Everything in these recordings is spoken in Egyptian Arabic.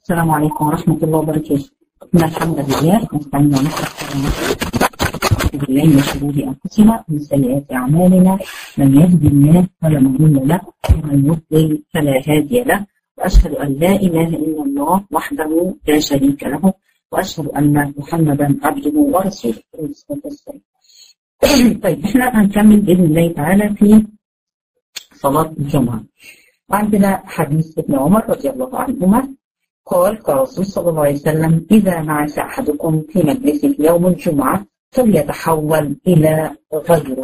السلام عليكم ورحمة الله وبركاته إن الحمد لله نستعين ونستغفر ونعوذ بالله من شرور أنفسنا ومن سيئات أعمالنا من يهدي الله فلا مضل له ومن يضلل فلا هادي له وأشهد أن لا إله إلا الله وحده لا شريك له وأشهد أن محمدا عبده ورسوله طيب احنا هنكمل بإذن الله تعالى في صلاة الجمعة وعندنا حديث ابن عمر رضي الله عنهما قال قال الرسول صلى الله عليه وسلم إذا نعس أحدكم في مجلسه يوم الجمعة فليتحول إلى غيره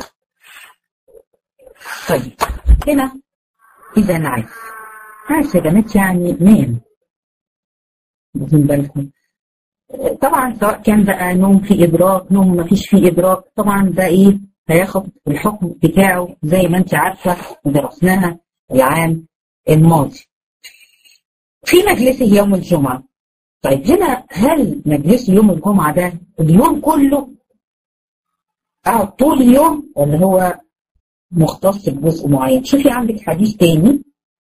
طيب هنا إذا نعس نعس يا بنات يعني نام واخدين بالكم طبعا سواء كان بقى نوم في إدراك نوم ما فيش فيه إدراك طبعا ده إيه هياخد الحكم بتاعه زي ما أنت عارفة ودرسناها العام الماضي في مجلسه يوم الجمعة طيب هنا هل مجلس يوم الجمعة ده اليوم كله أقعد طول اليوم ولا هو مختص بجزء معين شوفي عندك حديث تاني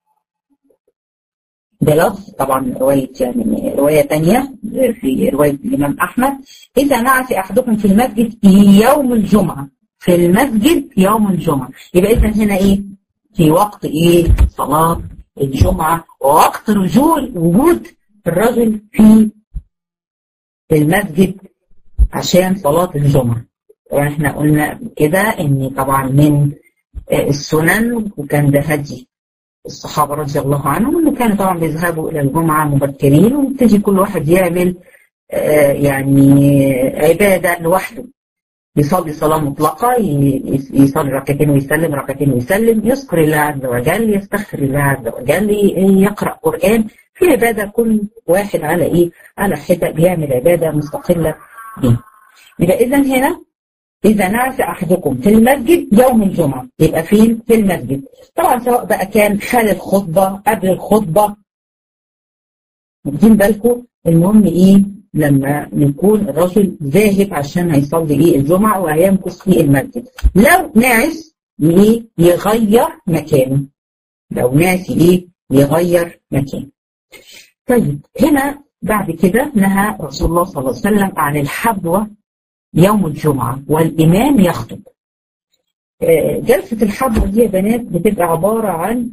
ده لفظ طبعا رواية يعني رواية تانية في رواية الإمام أحمد إذا نعس أحدكم في المسجد يوم الجمعة في المسجد يوم الجمعة يبقى إذا هنا إيه في وقت إيه صلاة الجمعة ووقت رجول وجود الرجل في المسجد عشان صلاة الجمعة طبعا احنا قلنا كده ان طبعا من السنن وكان ده هدي الصحابة رضي الله عنهم انه كانوا طبعا بيذهبوا الى الجمعة مبكرين ويبتدي كل واحد يعمل يعني عبادة لوحده يصلي صلاة مطلقة يصلي ركعتين ويسلم ركعتين ويسلم يذكر الله عز وجل يستغفر الله عز وجل يقرأ قرآن في عبادة كل واحد على إيه على حدة بيعمل عبادة مستقلة به يبقى إذا هنا إذا نعس أحدكم في المسجد يوم الجمعة يبقى فين في المسجد طبعا سواء بقى كان خلال الخطبة قبل الخطبة واخدين بالكم المهم إيه لما يكون الرجل ذاهب عشان هيصلي ايه الجمعة وهيمكث في المسجد لو ناعس ايه يغير مكانه لو ناسي ايه يغير مكانه طيب هنا بعد كده نهى رسول الله صلى الله عليه وسلم عن الحبوة يوم الجمعة والإمام يخطب جلسة الحبوة دي يا بنات بتبقى عبارة عن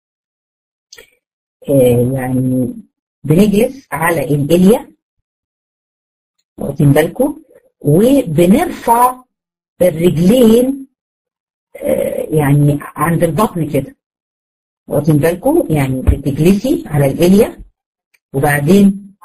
يعني بنجلس على الإلية واخدين بالكم وبنرفع الرجلين يعني عند البطن كده واخدين بالكم يعني بتجلسي على الإلية وبعدين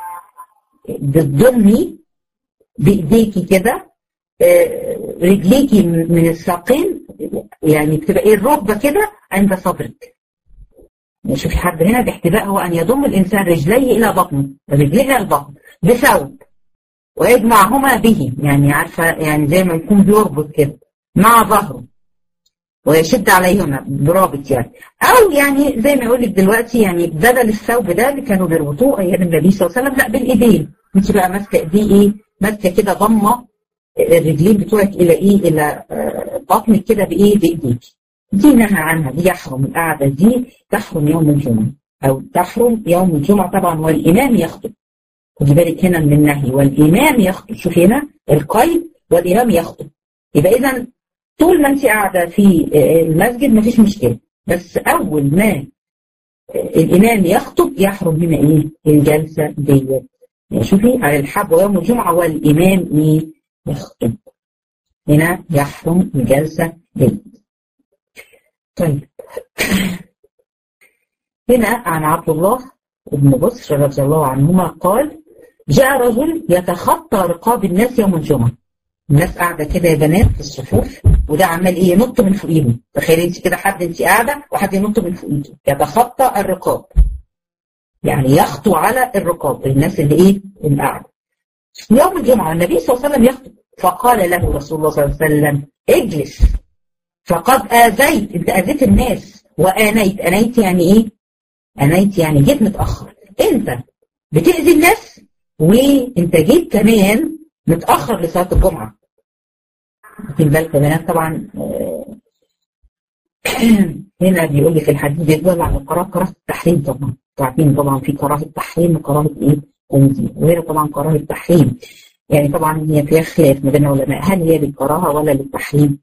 بتضمي بإيديكي كده رجليكي من الساقين يعني بتبقى ايه الركبة كده عند صدرك شوفي حد هنا باحتباء هو أن يضم الإنسان رجليه إلى بطنه رجليه إلى البطن بثوب ويجمعهما به يعني عارفة يعني زي ما يكون بيربط كده مع ظهره ويشد عليهما برابط يعني أو يعني زي ما يقول لك دلوقتي يعني بدل الثوب ده اللي كانوا بيربطوه أيام النبي صلى الله عليه وسلم لا بالإيدين أنت بقى ماسكة إيديه إيه ماسكة كده ضمة الرجلين بتوعك إلى إيه إلى بطنك كده بإيه بإيديك دي نهى عنها دي يحرم القعدة دي تحرم يوم الجمعة أو تحرم يوم الجمعة طبعا والإمام يخطب خدي بالك هنا من النهي والإمام يخطب شوف هنا القيد والإمام يخطب يبقى إذا طول ما أنت قاعدة في المسجد مفيش مشكلة بس أول ما الإمام يخطب يحرم هنا إيه الجلسة ديت يعني شوفي على الحبوة يوم الجمعة والإمام إيه يخطب هنا يحرم الجلسة ديت طيب هنا عن عبد الله بن بصر رضي الله عنهما قال جاء رجل يتخطى رقاب الناس يوم الجمعة الناس قاعدة كده يا بنات في الصفوف وده عمال ايه ينط من فوقيهم تخيلي انت كده حد انت قاعدة وحد ينط من فوقيكي يتخطى الرقاب يعني يخطو على الرقاب الناس اللي ايه اللي قاعدة يوم الجمعة النبي صلى الله عليه وسلم يخطب فقال له رسول الله صلى الله عليه وسلم اجلس فقد آذيت انت آذيت الناس وآنيت آنيت يعني ايه آنيت يعني جيت متأخر انت بتأذي الناس وانت جيت كمان متأخر لصلاة الجمعة واخدين بالك يا بنات طبعا هنا بيقول لك الحديث بيدل على القراءة قراءة التحريم طبعا عارفين طبعا في كراهه تحريم وكراهه ايه تنزيل وهنا طبعا كراهه تحريم يعني طبعا هي فيها خلاف ما بين العلماء هل هي للكراهه ولا للتحريم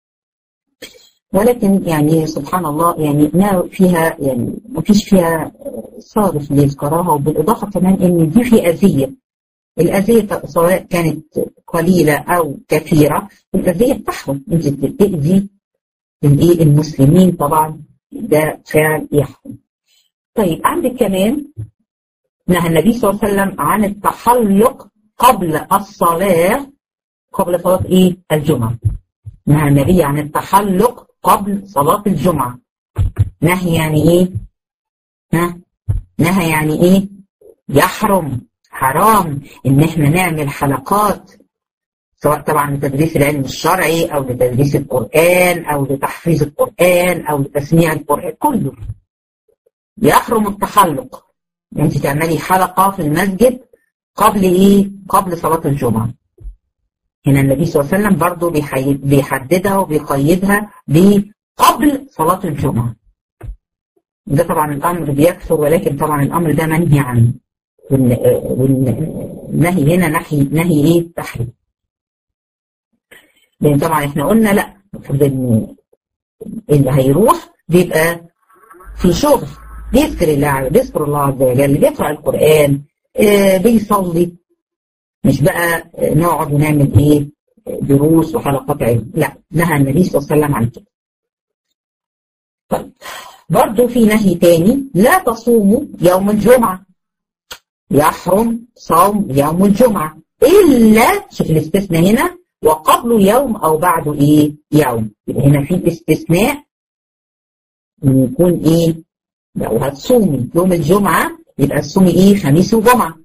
ولكن يعني سبحان الله يعني ما فيها يعني ما فيش فيها صارف للكراهه وبالاضافه كمان ان دي في اذيه الاذيه سواء كانت قليله او كثيره الاذيه بتحرم انت بتاذي الايه المسلمين طبعا ده فعل يحرم طيب عندك كمان نهى النبي صلى الله عليه وسلم عن التحلق قبل الصلاة قبل صلاة ايه الجمعة نهى النبي عن التحلق قبل صلاة الجمعة نهي يعني ايه ها نهى يعني ايه يحرم حرام ان احنا نعمل حلقات سواء طبعا لتدريس العلم الشرعي او لتدريس القرآن او لتحفيظ القرآن او لتسميع القرآن كله يحرم التحلق انت تعملي حلقة في المسجد قبل ايه قبل صلاة الجمعة هنا النبي صلى الله عليه وسلم برضه بيحددها وبيقيدها بقبل صلاة الجمعة ده طبعا الامر بيكثر ولكن طبعا الامر ده منهي عنه والنهي هنا نهي نهي ايه تحريم لان طبعا احنا قلنا لا المفروض ان اللي هيروح بيبقى في شغل بيذكر الله بيذكر الله عز وجل بيقرا القران آه بيصلي مش بقى نقعد ونعمل ايه دروس وحلقات علم لا نهى النبي صلى الله عليه وسلم عن كده طيب برضه في نهي تاني لا تصوموا يوم الجمعة يحرم صوم يوم الجمعة إلا شوف الاستثناء هنا وقبل يوم أو بعده إيه يوم يبقى هنا في استثناء إن يكون إيه لو هتصومي يوم الجمعة يبقى تصومي إيه خميس وجمعة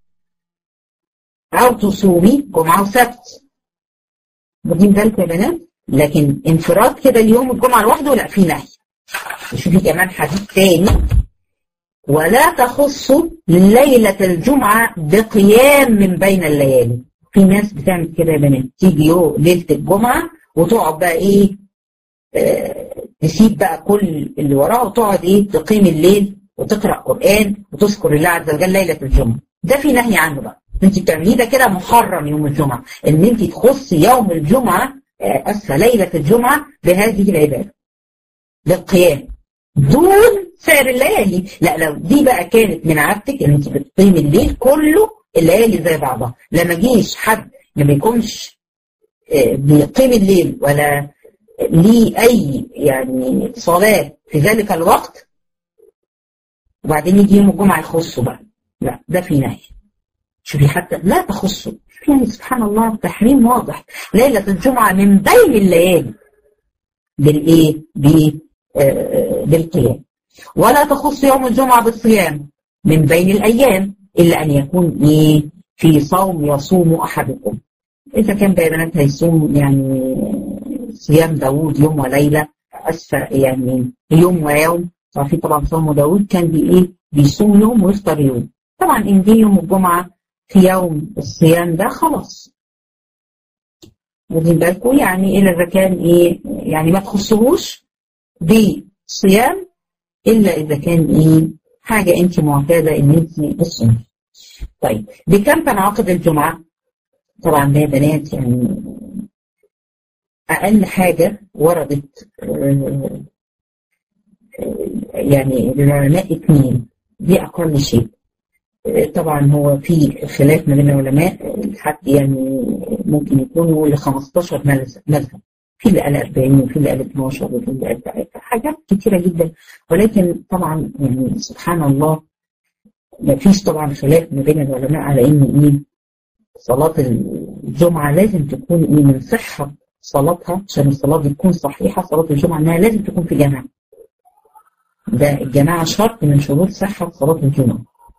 أو تصومي جمعة وسبت واخدين بالكم يا بنات لكن انفراد كده اليوم الجمعة لوحده لا في نهي شوفي كمان حديث تاني ولا تخص ليلة الجمعة بقيام من بين الليالي في ناس بتعمل كده يا بنات تيجي يوم ليلة الجمعة وتقعد بقى ايه آه تسيب بقى كل اللي وراها وتقعد ايه تقيم الليل وتقرأ قرآن وتذكر الله عز وجل ليلة الجمعة ده في نهي عنه بقى انت بتعمليه ده كده محرم يوم الجمعة ان انت تخصي يوم الجمعة آه اسفة ليلة الجمعة بهذه العبادة للقيام دون سائر الليالي لا لو دي بقى كانت من عادتك ان انت بتقيم الليل كله الليالي زي بعضها لما جيش حد ما بيكونش بيقيم الليل ولا ليه اي يعني صلاه في ذلك الوقت وبعدين يجي يوم الجمعه يخصه بقى لا ده في نهي شوفي حتى لا تخصه يعني سبحان الله تحريم واضح ليله الجمعه من بين الليالي بالايه؟ بالقيام ولا تخص يوم الجمعة بالصيام من بين الأيام إلا أن يكون إيه في صوم يصوم أحدكم إذا كان بقى بنات هيصوم يعني صيام داوود يوم وليلة أسفة يعني يوم ويوم في طبعا صوم داوود كان بي إيه بيصوم يوم ويفطر يوم طبعا إن جه يوم الجمعة في يوم الصيام ده خلاص واخدين بالكم يعني إلا إذا كان إيه يعني ما تخصهوش بصيام إلا إذا كان إيه حاجة أنت معتادة إن أنت تصومي. طيب بكم تنعقد الجمعة؟ طبعا ده بنات يعني أقل حاجة وردت يعني العلماء اثنين دي أقل شيء. طبعا هو في خلاف ما بين العلماء لحد يعني ممكن يكونوا ل 15 مذهب. في اللي قال 40 وفي اللي قال 12 وفي اللي قال حاجات كتيره جدا ولكن طبعا يعني سبحان الله ما فيش طبعا خلاف ما بين العلماء على ان ايه صلاه الجمعه لازم تكون ايه من صحه صلاتها عشان الصلاه دي تكون صحيحه صلاه الجمعه انها لازم تكون في جماعه. ده الجماعه شرط من شروط صحه صلاه الجمعه.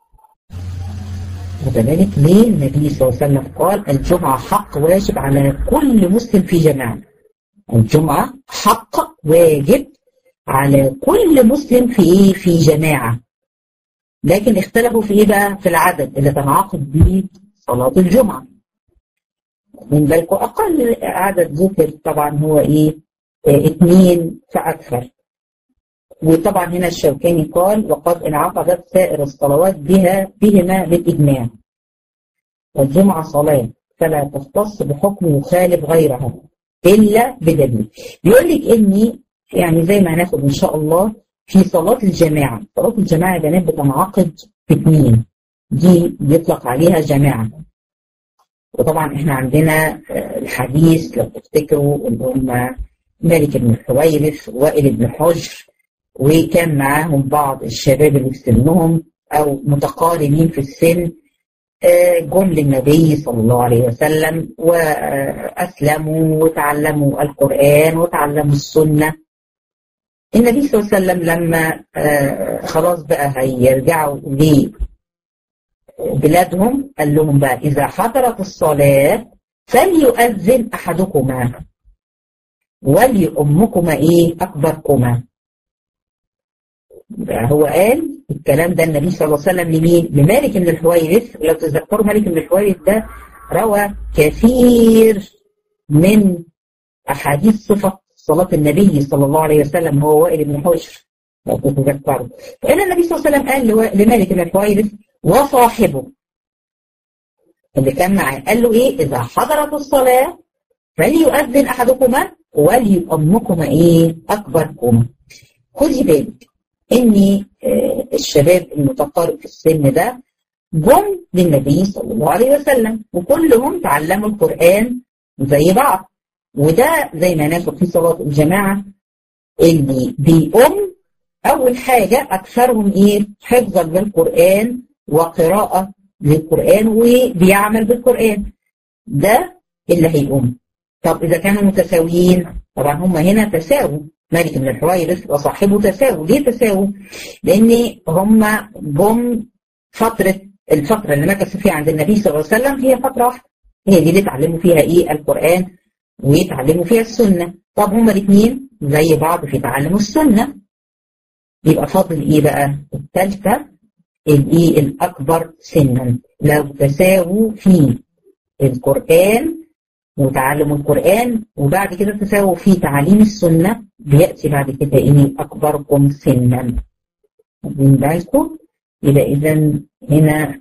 وكذلك ليه النبي صلى الله عليه وسلم قال الجمعه حق واجب على كل مسلم في جماعه. الجمعة حق واجب على كل مسلم في ايه في جماعة لكن اختلفوا في ايه بقى في العدد اللي تنعقد به صلاة الجمعة من بالكم اقل عدد ذكر طبعا هو ايه اه اثنين فاكثر وطبعا هنا الشوكاني قال وقد انعقدت سائر الصلوات بها بهما بالإجماع والجمعة صلاة فلا تختص بحكم يخالف غيرها إلا بدليل بيقول لك إني يعني زي ما هناخد إن شاء الله في صلاة الجماعة صلاة الجماعة يا بنات بتنعقد في اثنين دي بيطلق عليها جماعة وطبعا احنا عندنا الحديث لو تفتكروا اللي هم مالك بن الحويرث وائل بن حجر وكان معاهم بعض الشباب اللي في سنهم او متقاربين في السن جم للنبي صلى الله عليه وسلم واسلموا وتعلموا القران وتعلموا السنه النبي صلى الله عليه وسلم لما خلاص بقى هيرجعوا لبلادهم قال لهم بقى اذا حضرت الصلاه فليؤذن احدكما وليؤمكما ايه اكبركما هو قال الكلام ده النبي صلى الله عليه وسلم لمين؟ لمالك بن الحويرث لو تذكروا مالك بن الحويرث ده روى كثير من احاديث صفه صلاه النبي صلى الله عليه وسلم هو وائل بن حجر لو تتذكروا فان النبي صلى الله عليه وسلم قال لمالك بن الحويرث وصاحبه اللي كان معاه قال له ايه؟ اذا حضرت الصلاه فليؤذن احدكما وليؤمكما ايه؟ اكبركما خدي بالك ان الشباب المتقارب في السن ده جم للنبي صلى الله عليه وسلم وكلهم تعلموا القرآن زي بعض وده زي ما ناخد في صلاة الجماعة اللي بيقوم أول حاجة أكثرهم إيه حفظا للقرآن وقراءة للقرآن وبيعمل بالقرآن ده اللي هيقوم طب إذا كانوا متساويين طبعا هم هنا تساووا مالك بن الحويرث وصاحبه تساووا ليه تساووا؟ لأن هم جم فترة الفترة اللي مكثوا فيها عند النبي صلى الله عليه وسلم هي فترة واحدة هي دي اللي اتعلموا فيها ايه القرآن ويتعلموا فيها السنة طب هما الاثنين زي بعض في تعلم السنة يبقى فاضل ايه بقى؟ الثالثة الايه الأكبر سنا لو تساووا في القرآن وتعلم القرآن وبعد كده تساووا في تعليم السنة بيأتي بعد كده إيه أكبركم سنا واخدين بالكم يبقى إذا هنا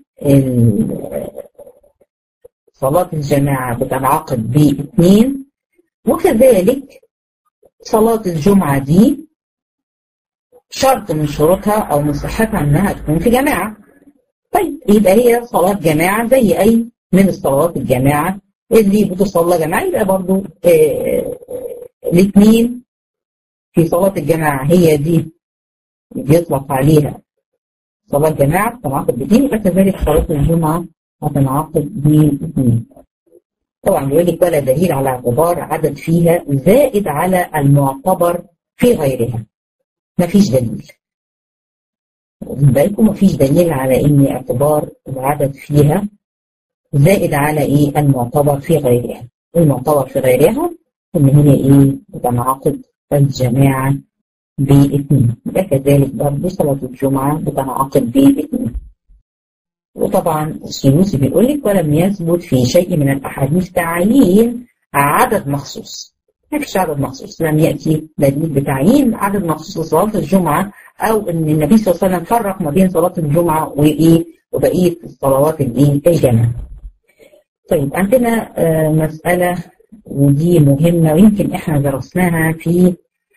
صلاة الجماعة بتنعقد باثنين وكذلك صلاة الجمعة دي شرط من شروطها أو من صحتها إنها تكون في جماعة طيب يبقى هي صلاة جماعة زي أي من الصلوات الجماعة اللي بتصلى جماعة يبقى برضو آه الاثنين في صلاة الجماعة هي دي بيطلق عليها صلاة جماعة تنعقد باثنين يبقى كذلك صلاة الجمعة هتنعقد باثنين طبعا بيقول لك ولا دليل على اعتبار عدد فيها زائد على المعتبر في غيرها مفيش دليل واخد بالكم مفيش دليل على ان اعتبار العدد فيها زائد على ايه المعتبر في غيرها المعتبر في غيرها ان هي ايه بتنعقد الجماعة باثنين يبقى كذلك برضه صلاة الجمعة بتنعقد باثنين وطبعا السيوسي بيقول لك ولم يثبت في شيء من الاحاديث تعيين عدد مخصوص ما فيش عدد مخصوص لم ياتي دليل بتعيين عدد مخصوص لصلاه الجمعه او ان النبي صلى الله عليه وسلم فرق ما بين صلاه الجمعه وايه وبقيه الصلوات الايه الجماعه. طيب عندنا آه مساله ودي مهمه ويمكن احنا درسناها في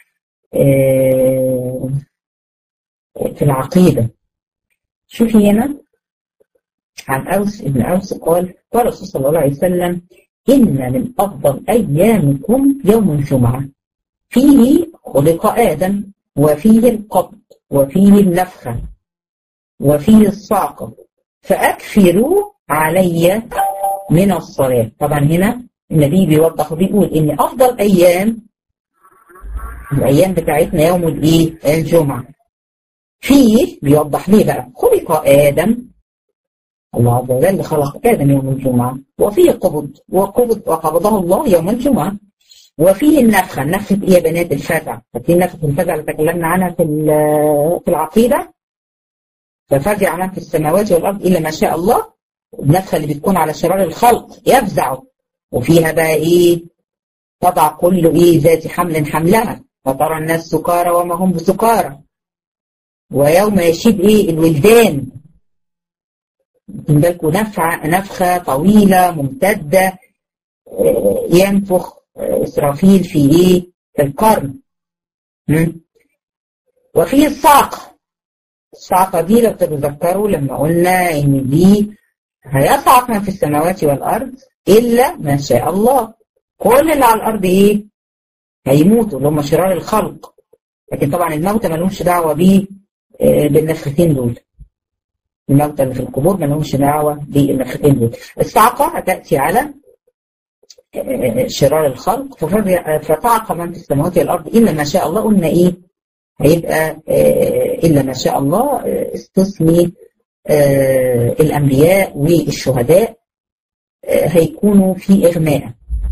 آه في العقيده. شوفي هنا عن أوس ابن أوس قال قال الرسول صلى الله عليه وسلم إن من أفضل أيامكم يوم الجمعة فيه خلق آدم وفيه القبض وفيه النفخة وفيه الصعقة فأكثروا علي من الصلاة طبعا هنا النبي بيوضح وبيقول إن أفضل أيام الأيام بتاعتنا يوم الإيه؟ الجمعة فيه بيوضح ليه بقى خلق آدم الله عز وجل خلق آدم يوم الجمعة وفيه قبض وقبض وقبضه الله يوم الجمعة وفيه النفخة النفخة إيه يا بنات الفزع فاكرين نفخة الفزع اللي تكلمنا عنها في في العقيدة ففزع من في السماوات والأرض إلا ما شاء الله النفخة اللي بتكون على شرار الخلق يفزع وفيها بقى إيه تضع كل إيه ذات حمل حملها وترى الناس سكارى وما هم بسكارى ويوم يشيب ايه الولدان بالكم نفعة نفخة طويلة ممتدة ينفخ إسرافيل في إيه؟ في القرن وفي الصاقة الصاقة دي لو تتذكروا لما قلنا إن دي هيصعق من في السماوات والأرض إلا ما شاء الله كل اللي على الأرض إيه؟ هيموتوا اللي هم شرار الخلق لكن طبعا الموتى ما لهمش دعوة بيه بالنفختين دول الموتى اللي في القبور ما لهمش دعوة بالنفختين دول الصعقة هتأتي على شرار الخلق فطعق من في السماوات والأرض إلا ما شاء الله قلنا إيه هيبقى إلا ما شاء الله استثني الأنبياء والشهداء هيكونوا في إغماء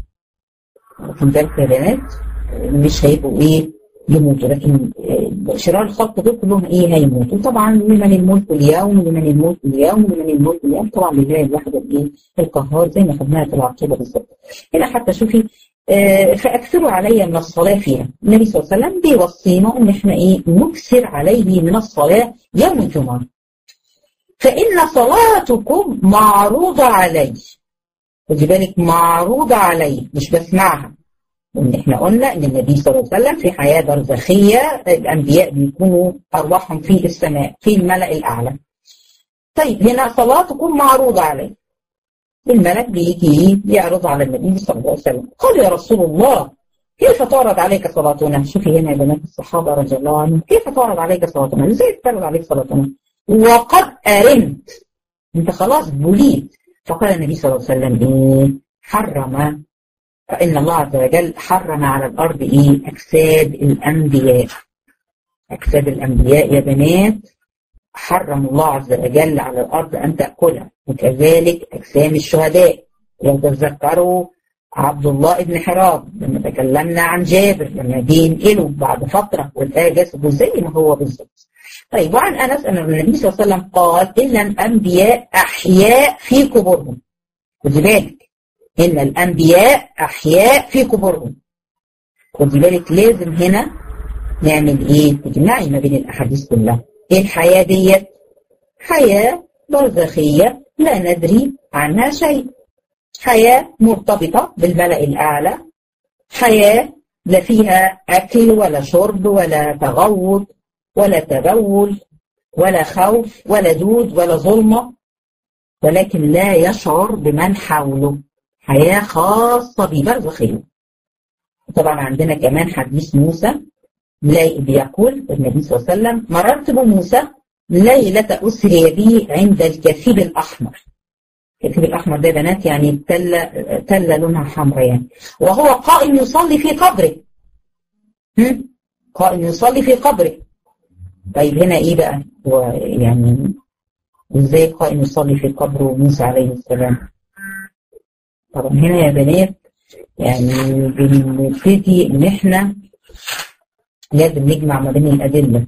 واخد بالك يا بنات مش هيبقوا إيه يموتوا لكن شرار الخلق دول كلهم ايه هيموتوا طبعا لمن الملك اليوم لمن الملك اليوم لمن الملك اليوم طبعا لله الواحد الايه القهار زي ما خدناها في العقيده بالظبط هنا حتى شوفي آه فاكثروا علي من الصلاه فيها النبي صلى الله عليه وسلم بيوصينا ان احنا ايه نكثر عليه من الصلاه يوم الجمعه فان صلاتكم معروضه علي خدي بالك معروضه علي مش بسمعها وان احنا قلنا ان النبي صلى الله عليه وسلم في حياه برزخيه الانبياء بيكونوا ارواحهم في السماء في الملا الاعلى. طيب هنا صلاتكم معروضه عليه. الملك بيجي يعرض على النبي صلى الله عليه وسلم قال يا رسول الله كيف تعرض عليك صلاتنا؟ شوفي هنا يا بنات الصحابه رضي الله عنهم كيف تعرض عليك صلاتنا؟ ازاي تعرض عليك صلاتنا؟ وقد ارمت انت خلاص بليت فقال النبي صلى الله عليه وسلم ايه؟ حرم فإن الله عز وجل حرم على الأرض إيه؟ أجساد الأنبياء. أجساد الأنبياء يا بنات حرم الله عز وجل على الأرض أن تأكلها، وكذلك أجسام الشهداء. لو تتذكروا عبد الله بن حرام لما تكلمنا عن جابر لما جه ينقله بعد فترة والآية جسده زي ما هو بالظبط. طيب وعن أنس أن النبي صلى الله عليه وسلم قال إن الأنبياء أحياء في قبورهم. خدي بالك إن الأنبياء أحياء في قبورهم خدي بالك لازم هنا نعمل إيه؟ تجمعي ما بين الأحاديث كلها إيه الحياة ديت؟ حياة برزخية لا ندري عنها شيء حياة مرتبطة بالملأ الأعلى حياة لا فيها أكل ولا شرب ولا تغوط ولا تبول ولا خوف ولا دود ولا ظلمة ولكن لا يشعر بمن حوله حياة خاصة ببرزخية طبعا عندنا كمان حديث موسى بيقول النبي صلى الله عليه وسلم مررت بموسى ليلة أسري بي عند الكثيب الأحمر الكثيب الأحمر ده بنات يعني تلة, تلة لونها حمراء يعني وهو قائم يصلي في قبره قائم يصلي في قبره طيب هنا ايه بقى هو يعني ازاي قائم يصلي في قبره موسى عليه السلام طبعا هنا يا بنات يعني بنبتدي ان احنا لازم نجمع ما بين الادله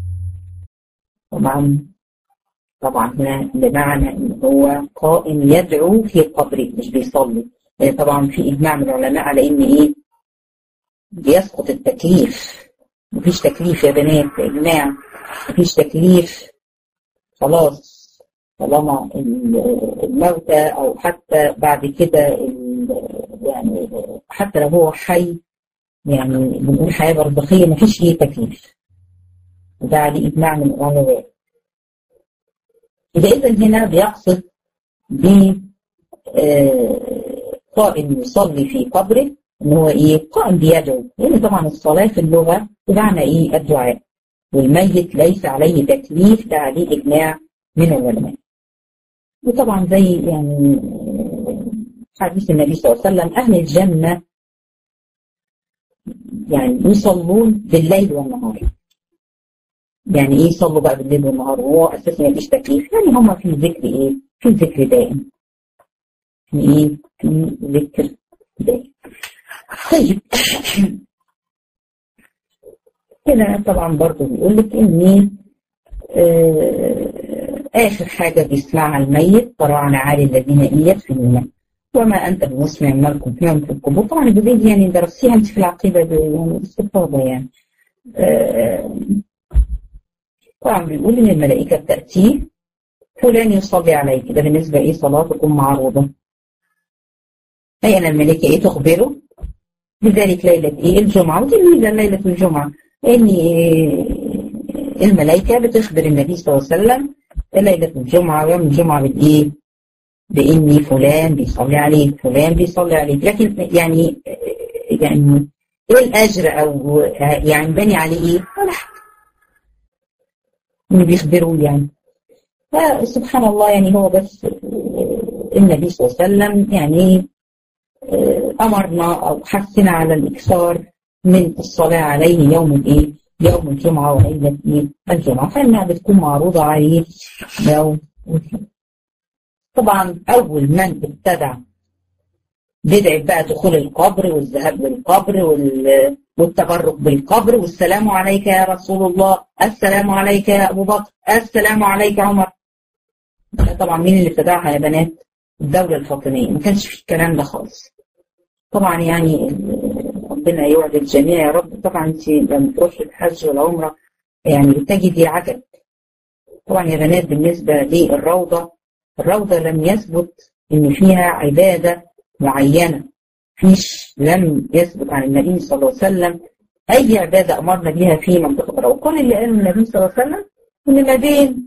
طبعا طبعا هنا بمعنى ان هو قائم يدعو في قبره مش بيصلي طبعا في اجماع من العلماء على ان ايه بيسقط التكليف مفيش تكليف يا بنات اجماع مفيش تكليف خلاص طالما الموتى او حتى بعد كده يعني حتى لو هو حي يعني بنقول حياه برزخيه ما فيش ايه تكليف وده عليه اجماع من العلماء يبقى اذا هنا بيقصد ب قائم يصلي في قبره ان هو ايه قائم بيدعو لان طبعا الصلاه في اللغه بمعنى ايه الدعاء والميت ليس عليه تكليف ده عليه اجماع من العلماء وطبعا زي يعني حديث النبي صلى الله عليه وسلم أهل الجنة يعني يصلون بالليل والنهار يعني ايه يصلوا بقى بالليل والنهار وهو اساسا مفيش تكليف يعني هم في ذكر ايه في ذكر دائم في ايه في ذكر دائم طيب هنا طبعا برضه بيقول لك ان آه آخر حاجة بيسمعها الميت طلعنا عالي الذين إن يدفنون وما أنت بمسمع مالكم فيهم في القبور طبعا الجزئية يعني درستيها أنت في العقيدة يعني باستفاضة يعني آه طبعا بيقول ان الملائكة بتأتيه فلان يصلي عليك ده بالنسبة ايه صلاة تكون معروضة أي أن الملائكة ايه تخبره بذلك ليلة ايه الجمعة ودي ميزة ليلة الجمعة ان الملائكة بتخبر النبي صلى الله عليه وسلم ليلة الجمعة ويوم الجمعة بالايه بإني فلان بيصلي عليك فلان بيصلي عليك لكن يعني يعني ايه الأجر أو يعني بني عليه ايه ولا حاجة اللي بيخبروا يعني فسبحان الله يعني هو بس النبي صلى الله عليه وسلم يعني أمرنا أو حثنا على الإكثار من الصلاة عليه يوم الإيه؟ يوم الجمعة وليلة إيه؟ الجمعة فإنها بتكون معروضة عليه يوم الجمعة. طبعا أول من ابتدع بدعة بقى دخول القبر والذهاب للقبر وال... والتبرك بالقبر والسلام عليك يا رسول الله السلام عليك يا أبو بكر السلام عليك يا عمر طبعا مين اللي ابتدعها يا بنات الدولة الفاطمية ما كانش في الكلام ده خالص طبعا يعني ربنا يوعد الجميع يا رب طبعا انت لما تروحي الحج والعمرة يعني بتجدي عجب طبعا يا بنات بالنسبة للروضة الروضة لم يثبت ان فيها عبادة معينة فيش لم يثبت عن النبي صلى الله عليه وسلم أي عبادة أمرنا بها في منطقة الروضة وكل اللي قاله النبي صلى الله عليه وسلم إن ما بين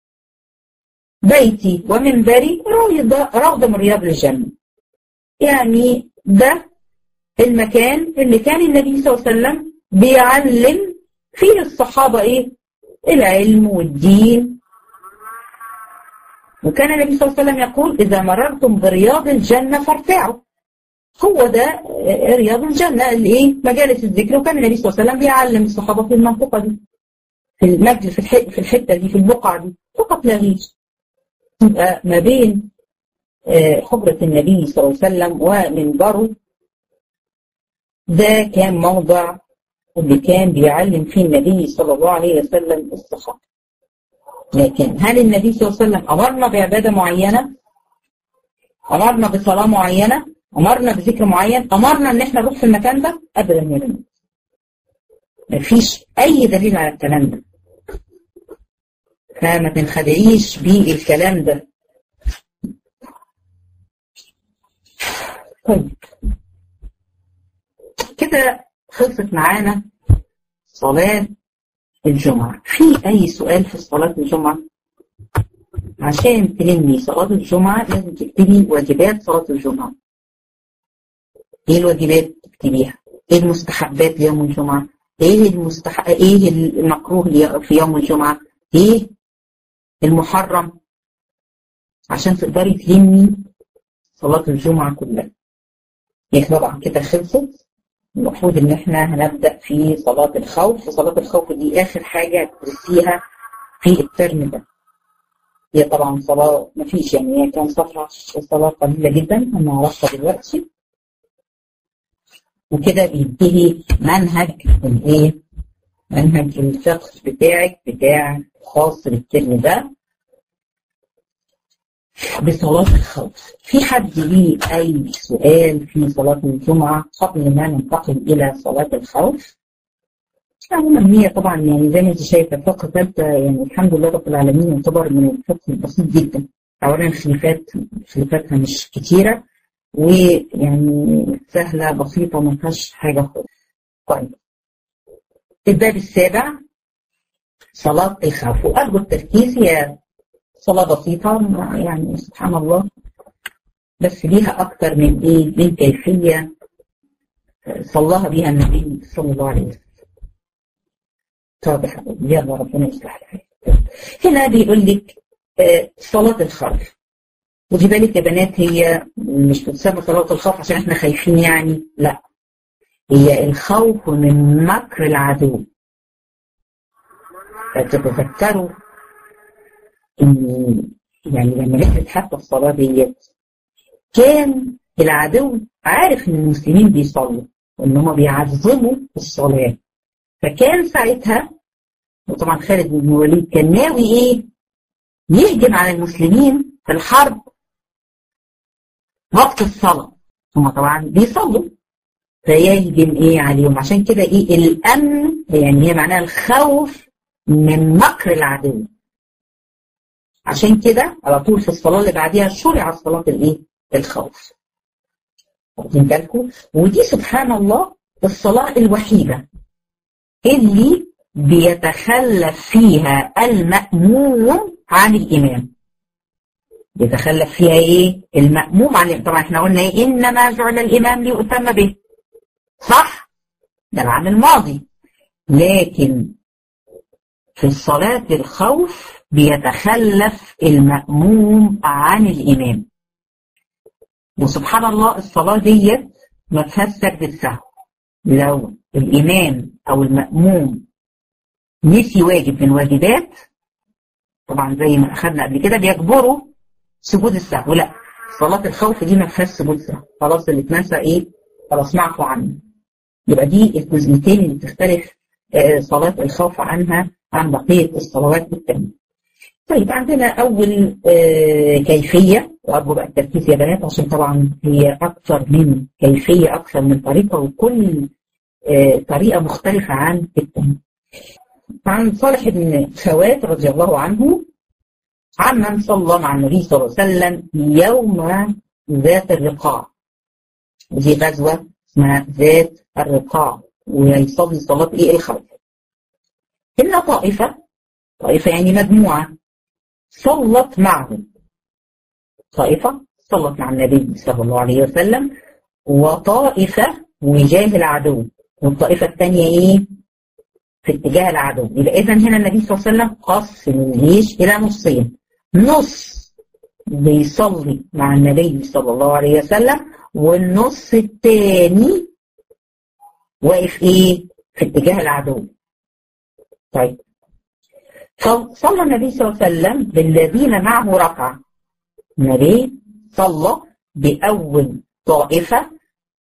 بيتي ومنبري روضة من رياض الجنة يعني ده المكان اللي كان النبي صلى الله عليه وسلم بيعلم فيه الصحابة ايه العلم والدين وكان النبي صلى الله عليه وسلم يقول إذا مررتم برياض الجنة فارتعوا هو ده رياض الجنة اللي ايه مجالس الذكر وكان النبي صلى الله عليه وسلم بيعلم الصحابة في المنطقة دي في المجلس في الحتة دي في البقعة دي فقط لا غير يبقى ما بين حجرة النبي صلى الله عليه وسلم ومنبره ده كان موضع اللي كان بيعلم فيه النبي صلى الله عليه وسلم الصحابة لكن هل النبي صلى الله عليه وسلم أمرنا بعبادة معينة أمرنا بصلاة معينة أمرنا بذكر معين أمرنا إن احنا نروح في المكان ده أبدا يا بنات مفيش أي دليل على الكلام ده فما تنخدعيش بالكلام ده طيب كده خلصت معانا صلاة الجمعة في أي سؤال في صلاة الجمعة عشان تلمي صلاة الجمعة لازم تكتبي واجبات صلاة الجمعة ايه الواجبات تكتبيها ايه المستحبات ليوم الجمعة ايه المستح... ايه المكروه في يوم الجمعة ايه المحرم عشان تقدري تلمي صلاة الجمعة كلها يعني طبعا كده خلصت المفروض ان احنا هنبدأ في صلاة الخوف وصلاة الخوف دي اخر حاجة تدرسيها في الترم ده هي طبعا صلاة مفيش يعني هي كان صفحة صلاة قليلة جدا هنعرفها دلوقتي وكده بينتهي منهج الايه منهج الفقه بتاعك بتاع خاص بالترم ده بصلاة الخوف في حد ليه أي سؤال في صلاة الجمعة قبل ما ننتقل إلى صلاة الخوف عموما هي طبعا يعني زي ما انت شايفه الفقه ثالثه يعني الحمد لله رب العالمين يعتبر من الفقه البسيط جدا اولا الخلافات خلافاتها مش كتيره ويعني سهله بسيطه ما فيهاش حاجه خالص. طيب الباب السابع صلاة الخوف وأرجو التركيز هي صلاة بسيطة يعني سبحان الله بس ليها أكتر من إيه من كيفية صلاها بها النبي صلى الله عليه وسلم طب يلا ربنا يصلح الحال هنا بيقول لك صلاة الخوف ودي بالك يا بنات هي مش بتسمى صلاة الخوف عشان احنا خايفين يعني لا هي الخوف من مكر العدو فتتذكروا ان يعني لما نزلت حتى الصلاة ديت كان العدو عارف ان المسلمين بيصلوا وان هم بيعظموا الصلاة فكان ساعتها وطبعا خالد بن الوليد كان ناوي ايه يهجم على المسلمين في الحرب وقت الصلاة هم طبعا بيصلوا فيهجم ايه عليهم عشان كده ايه الامن يعني هي معناها الخوف من مكر العدو عشان كده على طول في الصلاة اللي بعديها شرع صلاة الايه؟ الخوف. واخدين بالكم؟ ودي سبحان الله الصلاة الوحيدة اللي بيتخلف فيها المأموم عن الإمام. بيتخلف فيها ايه؟ المأموم عن الإمام. طبعا احنا قلنا ايه؟ إنما جعل الإمام ليؤتم به. صح؟ ده العام الماضي. لكن في الصلاة الخوف بيتخلف المأموم عن الإمام وسبحان الله الصلاة ديت ما فيهاش سجدة سهو لو الإمام أو المأموم نسي واجب من واجبات طبعا زي ما أخذنا قبل كده بيجبروا سجود السهو لا صلاة الخوف دي ما فيهاش سجود سهو خلاص اللي اتنسى إيه خلاص معفو عنه يبقى دي الجزئيتين اللي بتختلف صلاة الخوف عنها عن بقية الصلوات التانية. طيب عندنا أول آه كيفية وأرجو بقى التركيز يا بنات عشان طبعا هي أكثر من كيفية أكثر من طريقة وكل آه طريقة مختلفة عن التانية. عن صالح بن خوات رضي الله عنه عمن صلى مع النبي صلى الله عليه وسلم يوم ذات الرقاع. ودي غزوة اسمها ذات الرقاع ويصلي صلاة إيه الخوف. إلا طائفة طائفة يعني مجموعة صلت معه طائفة صلت مع النبي صلى الله عليه وسلم وطائفة وجاه العدو والطائفة الثانية إيه؟ في اتجاه العدو يبقى إذا هنا النبي صلى الله عليه وسلم قسم الجيش إلى نصين نص بيصلي مع النبي صلى الله عليه وسلم والنص الثاني واقف إيه؟ في اتجاه العدو طيب فصلى النبي صلى الله عليه وسلم بالذين معه ركعة النبي صلى بأول طائفة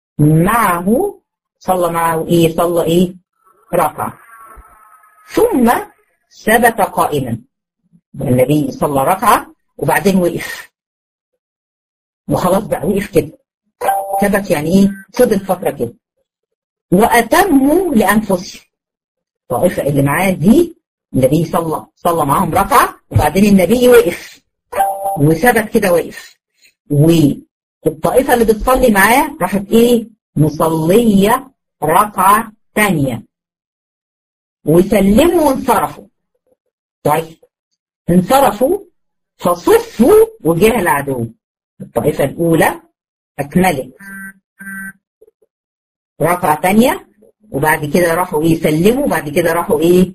معه صلى معه إيه صلى إيه ركعة ثم ثبت قائما النبي صلى ركعة وبعدين وقف وخلاص بقى وقف كده ثبت يعني إيه فضل فترة كده وأتموا لأنفسهم الطائفة اللي معاه دي النبي صلى صلى معاهم ركعة وبعدين النبي وقف وثبت كده وقف والطائفة اللي بتصلي معاه راحت ايه مصلية ركعة تانية وسلموا وانصرفوا طيب انصرفوا فصفوا وجاه العدو الطائفة الأولى أكملت ركعة تانية وبعد كده راحوا ايه سلموا وبعد كده راحوا ايه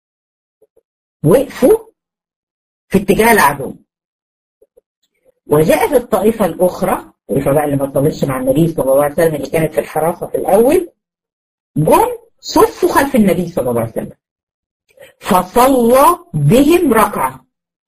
وقفوا في اتجاه العدو وجاءت الطائفة الأخرى الطائفة بقى اللي ما صلتش مع النبي صلى الله عليه وسلم اللي كانت في الحراسة في الأول جم صفوا خلف النبي صلى الله عليه وسلم فصلى بهم ركعة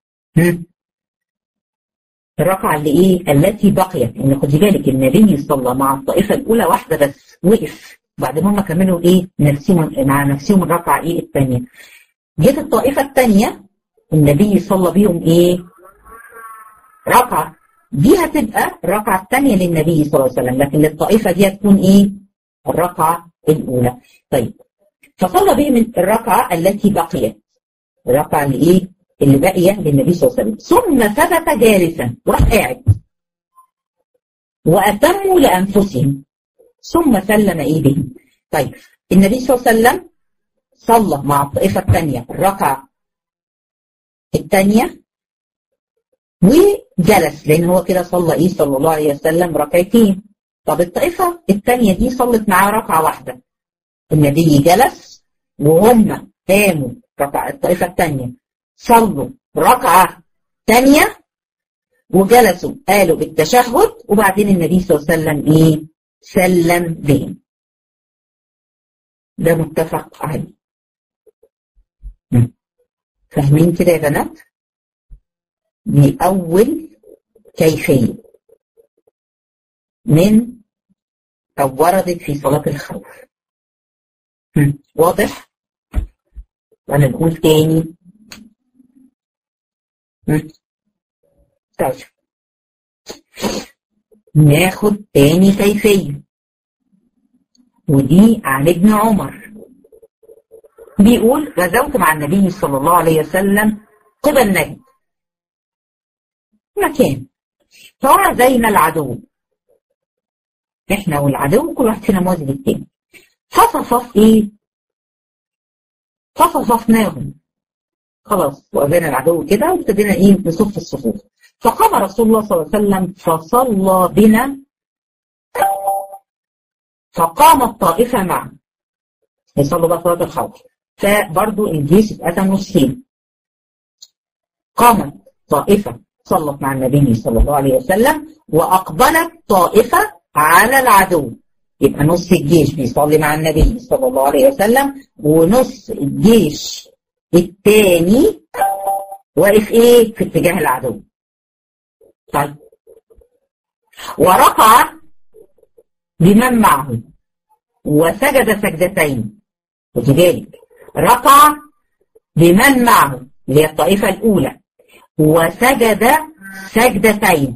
الركعة اللي ايه التي بقيت ان خدي بالك النبي صلى مع الطائفة الأولى واحدة بس وقف بعدين هم كملوا ايه نفسهم مع نفسهم الركعة ايه الثانية جت الطائفة الثانية النبي صلى بيهم ايه ركعة دي هتبقى الركعة الثانية للنبي صلى الله عليه وسلم لكن للطائفة دي هتكون ايه الركعة الأولى طيب فصلى بهم الركعة التي بقيت الركعة اللي ايه اللي باقية للنبي صلى الله عليه وسلم ثم ثبت جالسا وراح قاعد وأتموا لأنفسهم ثم سلم ايه بهم طيب النبي صلى الله عليه وسلم صلى مع الطائفة الثانية الركعة الثانية وجلس لأن هو كده صلى إيه صلى الله عليه وسلم ركعتين طب الطائفة الثانية دي صلت معاه ركعة واحدة النبي جلس وهم قاموا ركعة الطائفة الثانية صلوا ركعة ثانية وجلسوا قالوا التشهد وبعدين النبي صلى الله عليه وسلم إيه سلم بهم ده متفق عليه فاهمين كده يا بنات دي أول كيفية من أو وردت في صلاة الخوف واضح وأنا نقول تاني طيب ناخد تاني كيفية ودي عن ابن عمر بيقول غزوت مع النبي صلى الله عليه وسلم قبل نجد مكان فوازينا العدو احنا والعدو كل واحد فينا موازي للتاني فصفف ايه فصففناهم خلاص وأذان العدو كده وابتدينا ايه نصف الصفوف فقام رسول الله صلى الله عليه وسلم فصلى بنا فقامت طائفة معه يصلوا بقى صلاة الخوف فبرضو الجيش اتقسم نصين قامت طائفة صلت مع النبي صلى الله عليه وسلم وأقبلت طائفة على العدو يبقى نص الجيش بيصلي مع النبي صلى الله عليه وسلم ونص الجيش الثاني واقف ايه في اتجاه العدو طيب وركع بمن معه وسجد سجدتين خدي بالك ركع بمن معه اللي هي الطائفة الأولى وسجد سجدتين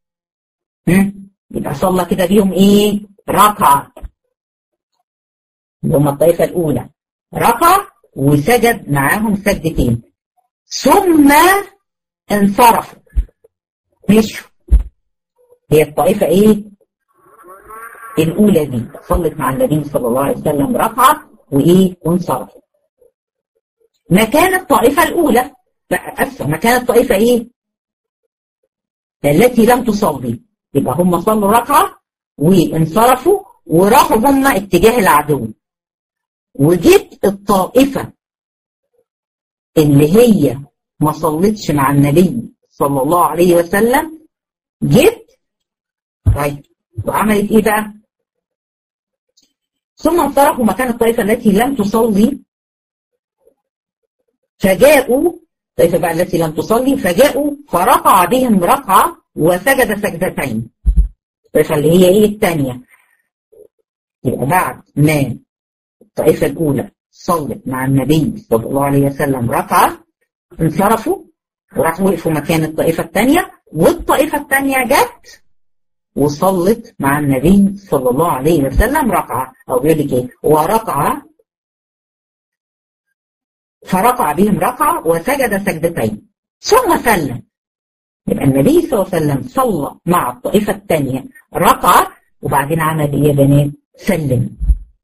يبقى صلى كده بيهم ايه ركع اللي هم الطائفة الأولى ركع وسجد معاهم سجدتين ثم انصرفوا مشوا هي الطائفة ايه الأولى دي صلت مع النبي صلى الله عليه وسلم ركعة وإيه وانصرفوا مكان الطائفة الأولى لا أسفة مكان الطائفة إيه التي لم تصلي يبقى هم صلوا ركعة وانصرفوا وراحوا هم اتجاه العدو وجيت الطائفة اللي هي ما صلتش مع النبي صلى الله عليه وسلم جيت طيب وعملت ايه بقى ثم انصرفوا مكان الطائفة التي لم تصلي فجاءوا الطائفة بقى التي لم تصلي فجاءوا فرقع بهم ركعة وسجد سجدتين الطائفة اللي هي ايه الثانية يبقى بعد ما الطائفة الأولى صلت مع النبي صلى الله عليه وسلم ركعة انصرفوا وراحوا وقفوا مكان الطائفة الثانية والطائفة الثانية جت وصلت مع النبي صلى الله عليه وسلم ركعة أو بيقول لك إيه وركعة فركع بهم ركعة وسجد سجدتين ثم سلم يبقى النبي صلى الله عليه وسلم صلى مع الطائفة الثانية ركعة وبعدين عمل إيه يا بنات؟ سلم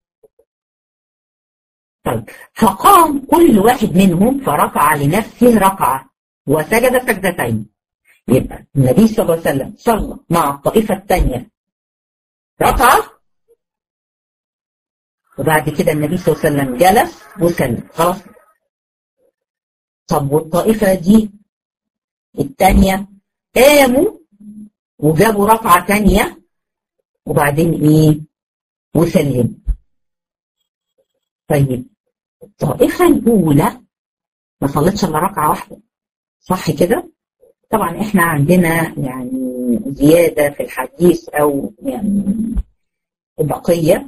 طيب فقام كل واحد منهم فركع لنفسه ركعة وسجد سجدتين يبقى النبي صلى الله عليه وسلم صلى مع الطائفة الثانية ركعة وبعد كده النبي صلى الله عليه وسلم جلس وسلم خلاص طب والطائفة دي الثانية قاموا وجابوا ركعة ثانية وبعدين ايه وسلم طيب الطائفة الأولى ما صلتش إلا ركعة واحدة صح كده؟ طبعا احنا عندنا يعني زيادة في الحديث أو يعني بقية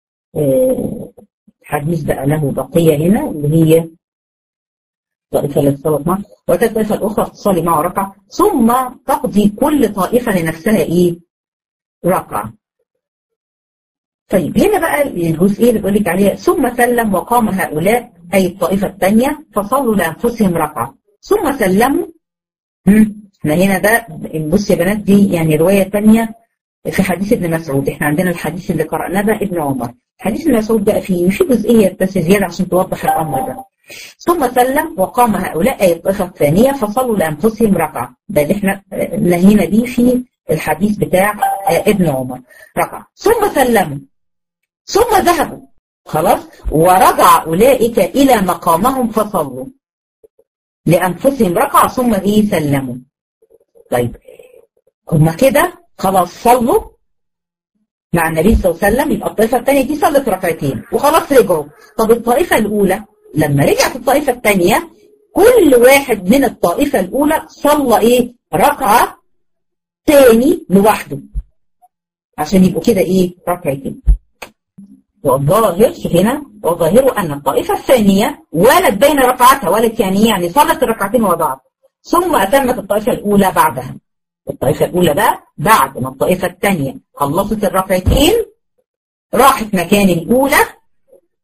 الحديث بقى له بقية هنا اللي هي الطائفة التي صلت معه والطائفة الأخرى تصلي معه ركعة ثم تقضي كل طائفة لنفسها إيه؟ ركعة طيب هنا بقى الجزئيه اللي بقول لك عليها ثم سلم وقام هؤلاء اي الطائفه الثانيه فصلوا لانفسهم ركعه ثم سلموا احنا هنا ده بص يا بنات دي يعني روايه ثانيه في حديث ابن مسعود احنا عندنا الحديث اللي قرأناه ده ابن عمر حديث ابن مسعود بقى فيه في جزئيه بس زياده عشان توضح الامر ده ثم سلم وقام هؤلاء اي الطائفه الثانيه فصلوا لانفسهم ركعه ده اللي احنا نهينا بيه في الحديث بتاع ابن عمر ركعه ثم سلموا ثم ذهبوا خلاص ورجع أولئك إلى مقامهم فصلوا لأنفسهم ركعة ثم إيه سلموا طيب هما كده خلاص صلوا مع النبي صلى الله عليه وسلم يبقى الطائفة الثانية دي صلت ركعتين وخلاص رجعوا طب الطائفة الأولى لما رجعت الطائفة الثانية كل واحد من الطائفة الأولى صلى إيه ركعة تاني لوحده عشان يبقوا كده إيه ركعتين والظاهر هنا وظاهر أن الطائفة الثانية ولت بين ركعتها ولت يعني يعني صلت الركعتين ورا بعض ثم أتمت الطائفة الأولى بعدها الطائفة الأولى بقى بعد ما الطائفة الثانية خلصت الركعتين راحت مكان الأولى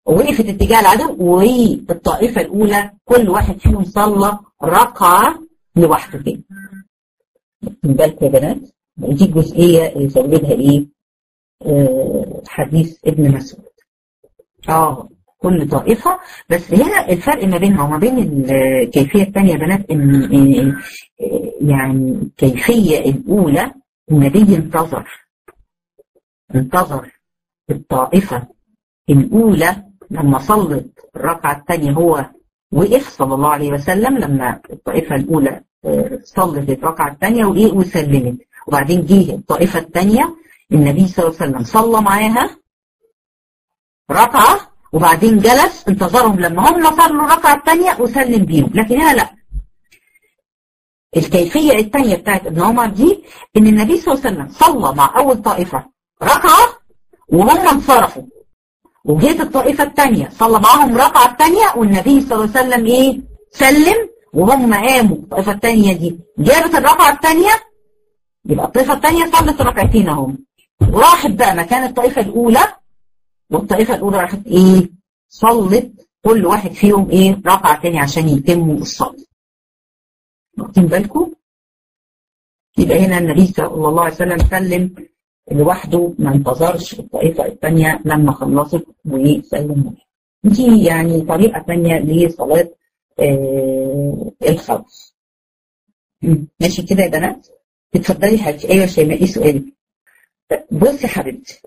وقفت اتجاه العدو والطائفة الأولى كل واحد فيهم صلى ركعة لوحده كده من بالك يا بنات دي الجزئية اللي زودها ايه آه حديث ابن مسعود اه كل طائفة بس هنا الفرق ما بينها وما بين الكيفية الثانية يا بنات ان يعني الكيفية الأولى النبي انتظر انتظر الطائفة الأولى لما صلت الركعة الثانية هو وقف صلى الله عليه وسلم لما الطائفة الأولى صلت الركعة الثانية وإيه وسلمت وبعدين جه الطائفة الثانية النبي صلى الله عليه وسلم صلى معاها ركعة وبعدين جلس انتظرهم لما هم صلوا الركعة الثانية وسلم بيهم لكن هنا لا الكيفية الثانية بتاعت ابن عمر دي ان النبي صلى الله عليه وسلم صلى مع اول طائفة ركعة وهم انصرفوا وجيت الطائفة الثانية صلى معاهم ركعة الثانية والنبي صلى الله عليه وسلم ايه سلم وهم قاموا الطائفة الثانية دي جابت الركعة الثانية يبقى الطائفة الثانية صلت ركعتين اهم وراحت بقى مكان الطائفة الأولى والطائفة الأولى راحت ايه صلت كل واحد فيهم ايه ركعة تاني عشان يتموا الصلاة واخدين بالكم يبقى هنا النبي صلى الله عليه وسلم سلم لوحده ما انتظرش الطائفة الثانية لما خلصت وسلم دي يعني طريقة ثانية لصلاة آه الخوف ماشي كده يا بنات اتفضلي حاجة ايوه شيماء ايه سؤالك بصي يا حبيبتي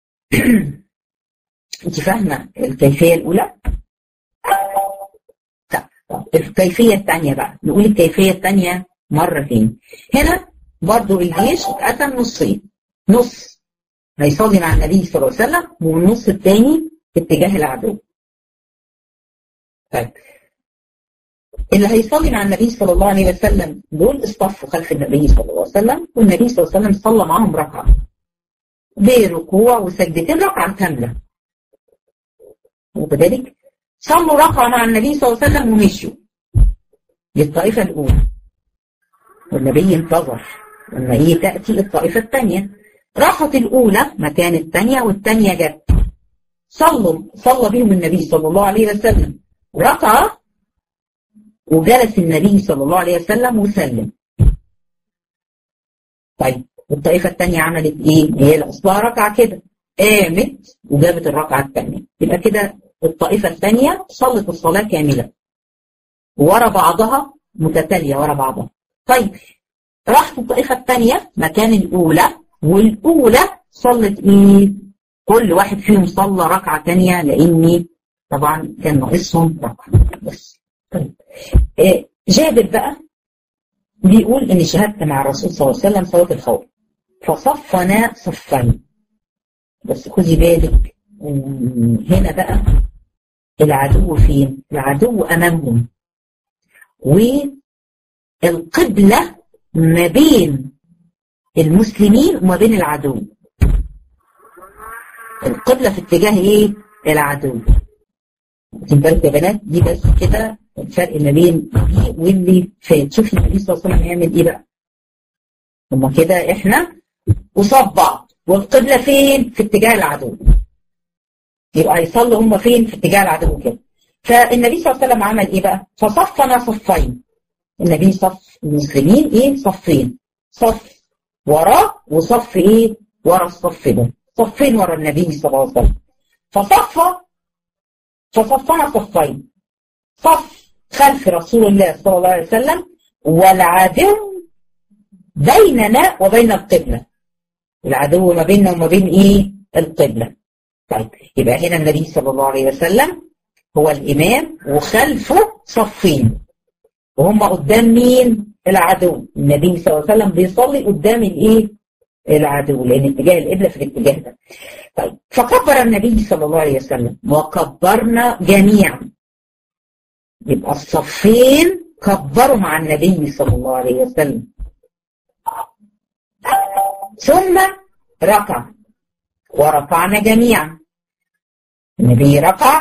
انت فاهمة الكيفية الأولى؟ طب الكيفية الثانية بقى نقول الكيفية الثانية مرة تاني هنا برضو الجيش اتقسم نصين نص هيصلي مع النبي صلى الله عليه وسلم والنص الثاني اتجاه العدو طيب اللي هيصلي مع النبي صلى الله عليه وسلم دول اصطفوا خلف النبي صلى الله عليه وسلم والنبي صلى الله عليه وسلم صلى معاهم ركعة بركوع وسجدتين ركعة كاملة وكذلك صلوا ركعة مع النبي صلى الله عليه وسلم ومشوا للطائفة الأولى والنبي انتظر لما هي تأتي الطائفة الثانية راحت الأولى مكان الثانية والثانية جت صلوا صلى بهم النبي صلى الله عليه وسلم ركعة وجلس النبي صلى الله عليه وسلم وسلم طيب والطائفة الثانية عملت ايه؟ هي اصلها ركعة كده قامت وجابت الركعة الثانية يبقى كده الطائفة الثانية صلت الصلاة كاملة ورا بعضها متتالية ورا بعضها طيب راحت الطائفة الثانية مكان الأولى والأولى صلت إيه؟ كل واحد فيهم صلى ركعة ثانية لأني طبعا كان ناقصهم ركعة بس طيب إيه جابر بقى بيقول إن شهدت مع الرسول صلى الله عليه وسلم صلاة الخوف فصفنا صفين بس خدي بالك هنا بقى العدو فين؟ العدو أمامهم والقبلة ما بين المسلمين وما بين العدو القبلة في اتجاه ايه؟ العدو واخدين بالكم يا بنات دي بس كده الفرق ما بين دي واللي فات شوفي النبي صلى الله عليه وسلم هيعمل ايه بقى هما كده احنا قصاد بعض والقبلة فين؟ في اتجاه العدو يبقى يصلوا هم فين؟ في اتجاه العدو كده فالنبي صلى الله عليه وسلم عمل ايه بقى؟ فصفنا صفين النبي صف المسلمين ايه؟ صفين صف وراه وصف ايه؟ ورا الصف ده صفين ورا النبي صلى الله عليه وسلم فصف فصفنا صفين صف خلف رسول الله صلى الله عليه وسلم والعدو بيننا وبين القبلة العدو ما بيننا وما بين ايه القبلة طيب يبقى هنا النبي صلى الله عليه وسلم هو الإمام وخلفه صفين وهم قدام مين العدو النبي صلى الله عليه وسلم بيصلي قدام الايه العدو لان اتجاه القبلة في الاتجاه ده طيب فكبر النبي صلى الله عليه وسلم وكبرنا جميعا يبقى الصفين كبروا مع النبي صلى الله عليه وسلم ثم ركع ورفعنا جميعا النبي ركع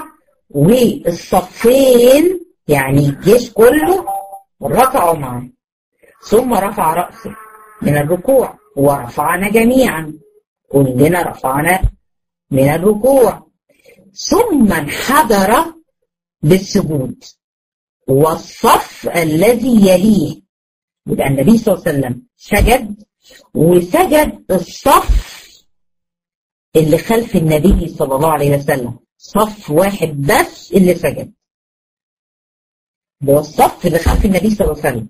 والصفين يعني الجيش كله ركعوا معه ثم رفع رأسه من الركوع ورفعنا جميعا كلنا رفعنا من الركوع ثم انحدر بالسجود والصف الذي يليه يبقى النبي صلى الله عليه وسلم سجد وسجد الصف اللي خلف النبي صلى الله عليه وسلم صف واحد بس اللي سجد هو الصف اللي خلف النبي صلى الله عليه وسلم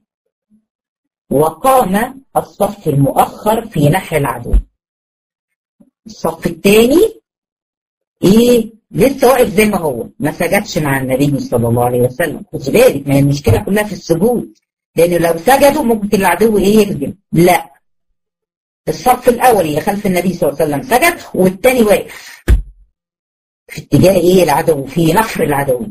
وقام الصف المؤخر في نحر العدو الصف الثاني ايه لسه واقف زي ما هو ما سجدش مع النبي صلى الله عليه وسلم خد بالك ما هي المشكله كلها في السجود لانه لو سجدوا ممكن العدو ايه يهجم لا الصف الاول اللي خلف النبي صلى الله عليه وسلم سجد والثاني واقف في اتجاه ايه العدو في نحر العدو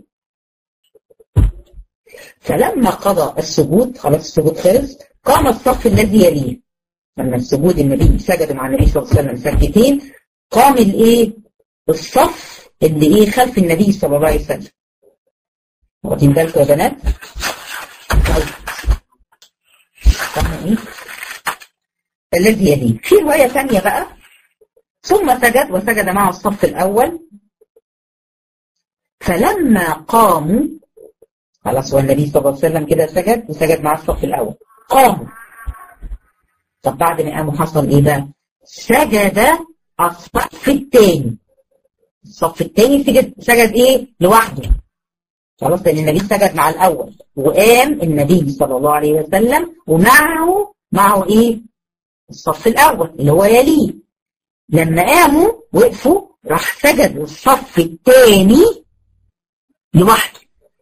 فلما قضى السجود خلاص السجود خلص قام الصف الذي يليه لما السجود النبي سجد مع النبي صلى الله عليه وسلم سجدتين قام الايه الصف اللي ايه خلف النبي صلى الله عليه وسلم واخدين بالكم يا بنات طيب فاهمين ايه الذي يليه في روايه ثانيه بقى ثم سجد وسجد مع الصف الاول فلما قاموا خلاص والنبي صلى الله عليه وسلم كده سجد وسجد مع الصف الاول قاموا طب بعد ما قاموا حصل ايه بقى سجد الصف الثاني الصف الثاني سجد سجد ايه لوحده خلاص لان النبي سجد مع الاول وقام النبي صلى الله عليه وسلم ومعه معه ايه الصف الاول اللي هو يليه لما قاموا وقفوا راح سجد الصف الثاني لوحده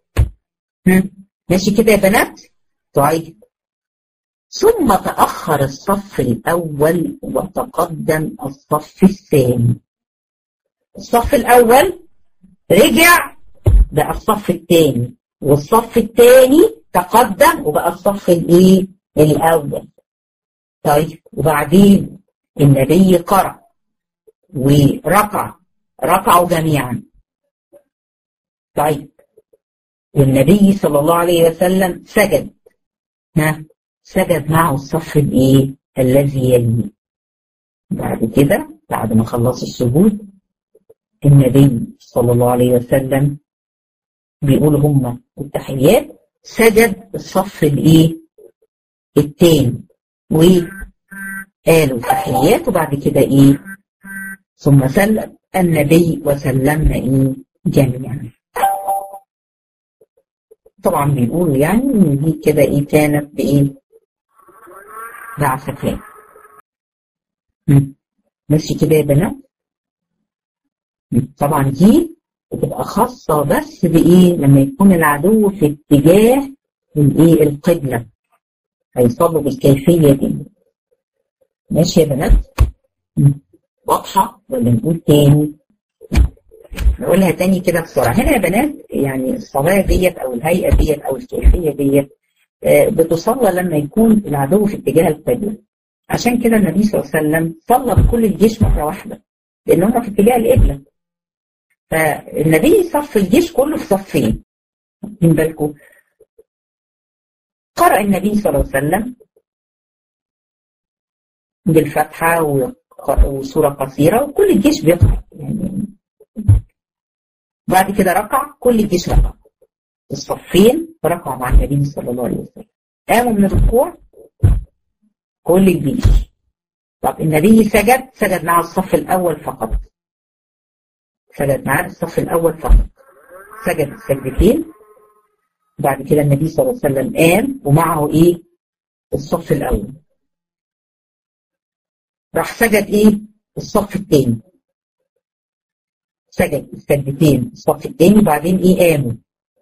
ماشي كده يا بنات طيب ثم تأخر الصف الأول وتقدم الصف الثاني الصف الأول رجع بقى الصف الثاني والصف الثاني تقدم وبقى الصف الايه الأول طيب وبعدين النبي قرأ وركع ركعوا جميعا طيب والنبي صلى الله عليه وسلم سجد ها سجد معه الصف الايه الذي يليه بعد كده بعد ما خلص السجود النبي صلى الله عليه وسلم بيقول هم التحيات سجد الصف الايه التاني وقالوا تحيات وبعد كده ايه ثم سلم النبي وسلمنا ايه جميعا طبعا بيقولوا يعني ان دي كده ايه كانت بايه بعثتان ماشي كده يا بنات طبعا دي بتبقى خاصة بس بإيه لما يكون العدو في اتجاه الإيه القبلة هيصلوا بالكيفية دي ماشي يا بنات واضحة ولا نقول تاني نقولها تاني كده بسرعة هنا يا بنات يعني الصلاة ديت أو الهيئة ديت أو الكيفية ديت بتصلى لما يكون العدو في اتجاه القبلة عشان كده النبي صلى الله عليه وسلم صلى بكل الجيش مرة واحدة لأن هم في اتجاه القبلة فالنبي صف الجيش كله في صفين من بالكم قرأ النبي صلى الله عليه وسلم بالفتحة وسورة قصيرة وكل الجيش بيقرأ يعني بعد كده ركع كل الجيش ركع الصفين ركعوا مع النبي صلى الله عليه وسلم قاموا من الركوع كل الجيش طب النبي سجد سجد مع الصف الأول فقط سجد معاه الصف الأول فقط سجد السجدتين بعد كده النبي صلى الله عليه وسلم قام ومعه إيه الصف الأول راح سجد إيه الصف الثاني سجد السجدتين الصف الثاني وبعدين إيه قاموا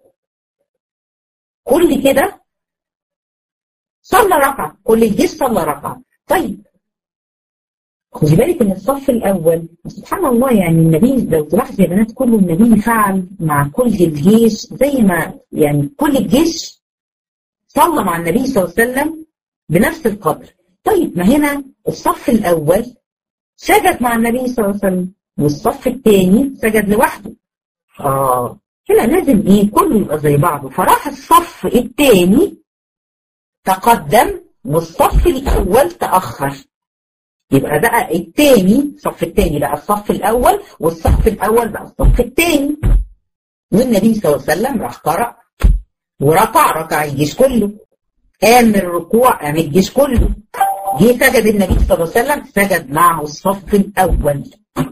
كل كده صلى ركعة كل الجيش صلى ركعة طيب خدي بالك ان الصف الاول سبحان الله يعني النبي لو تلاحظي يا بنات كل النبي فعل مع كل الجيش زي ما يعني كل الجيش صلى مع النبي صلى الله عليه وسلم بنفس القدر طيب ما هنا الصف الاول سجد مع النبي صلى الله عليه وسلم والصف الثاني سجد لوحده اه هنا لازم ايه كله يبقى زي بعضه فراح الصف الثاني تقدم والصف الاول تاخر يبقى بقى التاني الصف التاني بقى الصف الأول والصف الأول بقى الصف التاني والنبي صلى الله عليه وسلم راح قرأ وركع ركع الجيش كله قام من الركوع قام الجيش كله جه سجد النبي صلى الله عليه وسلم سجد معه الصف الأول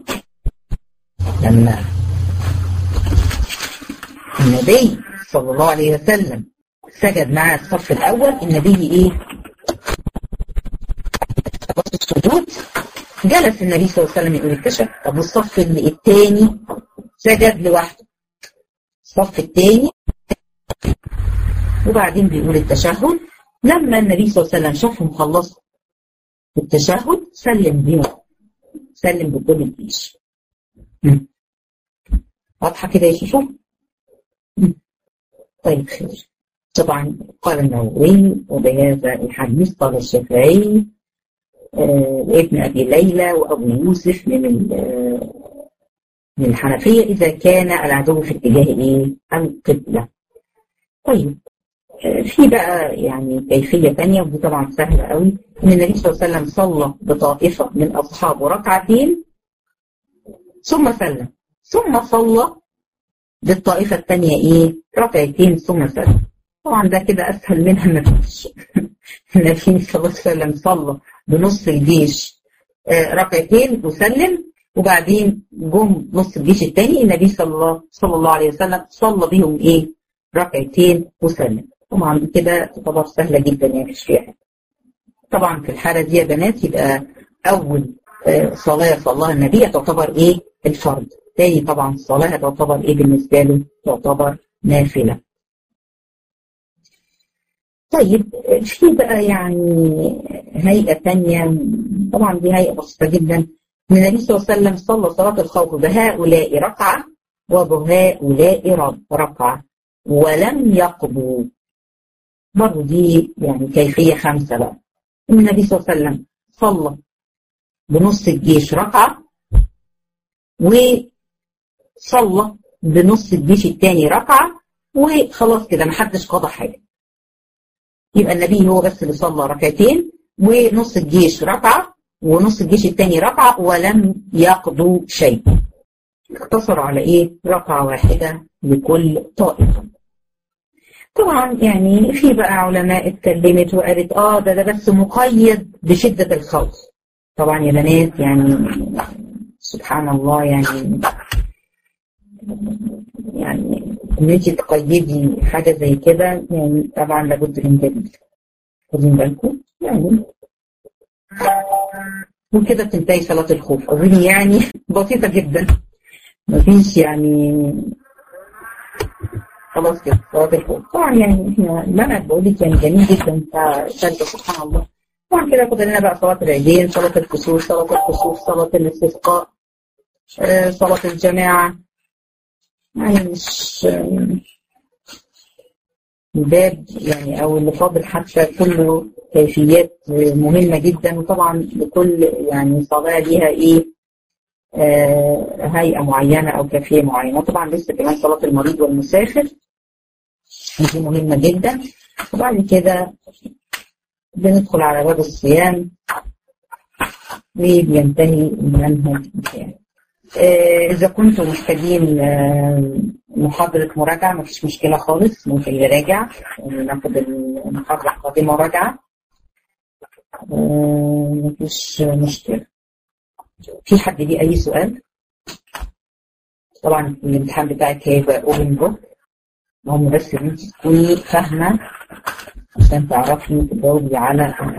لما النبي صلى الله عليه وسلم سجد مع الصف الأول النبي إيه؟ السجود جلس النبي صلى الله عليه وسلم يقول التشهد طب والصف الثاني سجد لوحده الصف الثاني وبعدين بيقول التشهد لما النبي صلى الله عليه وسلم شافهم خلصوا التشهد سلم بيهم سلم بكل الجيش واضحه كده يا شيشو طيب خير طبعا قال النووي وبهذا الحديث قال الشافعي آه ابن ابي ليلى وابو يوسف من من الحنفيه اذا كان العدو في اتجاه ايه؟ القبله. طيب آه في بقى يعني كيفيه ثانيه ودي طبعا سهله قوي ان النبي صلى الله عليه وسلم صلى بطائفه من اصحابه ركعتين ثم سلم ثم صلى بالطائفة الثانية إيه؟ ركعتين ثم سلم. طبعا ده كده أسهل منها ما فيش. النبي صلى الله عليه وسلم صلى بنص الجيش آه ركعتين وسلم وبعدين جم نص الجيش الثاني النبي صلى الله صلى الله عليه وسلم صلى بيهم إيه؟ ركعتين وسلم. طبعا كده تعتبر سهلة جدا يعني مش فيها طبعا في الحالة دي يا بنات يبقى أول آه صلاة صلاها النبي تعتبر إيه؟ الفرض. تاني طبعا الصلاة تعتبر ايه بالنسبة له تعتبر نافلة طيب في بقى يعني هيئة تانية طبعا دي هيئة بسيطة جدا ان النبي صلى الله عليه وسلم صلى صلاة الخوف بهؤلاء ركعة وبهؤلاء ركعة ولم يقضوا برضه دي يعني كيفية خمسة بقى ان النبي صلى الله عليه وسلم صلى بنص الجيش ركعة و صلى بنص الجيش الثاني ركعة وخلاص كده ما حدش قضى حاجة يبقى النبي هو بس اللي صلى ركعتين ونص الجيش ركعة ونص الجيش الثاني ركعة ولم يقضوا شيء اقتصروا على ايه ركعة واحدة لكل طائفة طبعا يعني في بقى علماء اتكلمت وقالت اه ده ده بس مقيد بشدة الخوف طبعا يا بنات يعني سبحان الله يعني يعني ان انت تقيدي حاجه زي كده يعني طبعا لابد من دليل خدين بالكم يعني وكده تنتهي صلاه الخوف اظن يعني بسيطه جدا مفيش يعني خلاص كده صلاه الخوف طبعا يعني احنا المنهج بقول لك يعني جميل جدا بتاع الثالثه سبحان الله طبعا كده خد لنا بقى صلاه العيدين صلاه الكسوف صلاه الكسوف صلاه الاستسقاء آه صلاه الجماعه يعني مش باب يعني او اللي فاضل حتى كله كيفيات مهمه جدا وطبعا لكل يعني صلاه ليها ايه آه هيئه معينه او كيفيه معينه طبعا لسه كمان صلاه المريض والمسافر دي مهمه جدا وبعد كده بندخل على باب الصيام وبينتهي المنهج بتاعي إذا كنتم محتاجين محاضرة مراجعة مفيش مشكلة خالص ممكن يراجع ناخد المحاضرة القادمة مراجعة مفيش مشكلة في حد ليه أي سؤال؟ طبعا الامتحان بتاعك هيبقى اوبن بوك المهم بس ان انت تكوني فاهمة عشان تعرفي تجاوبي على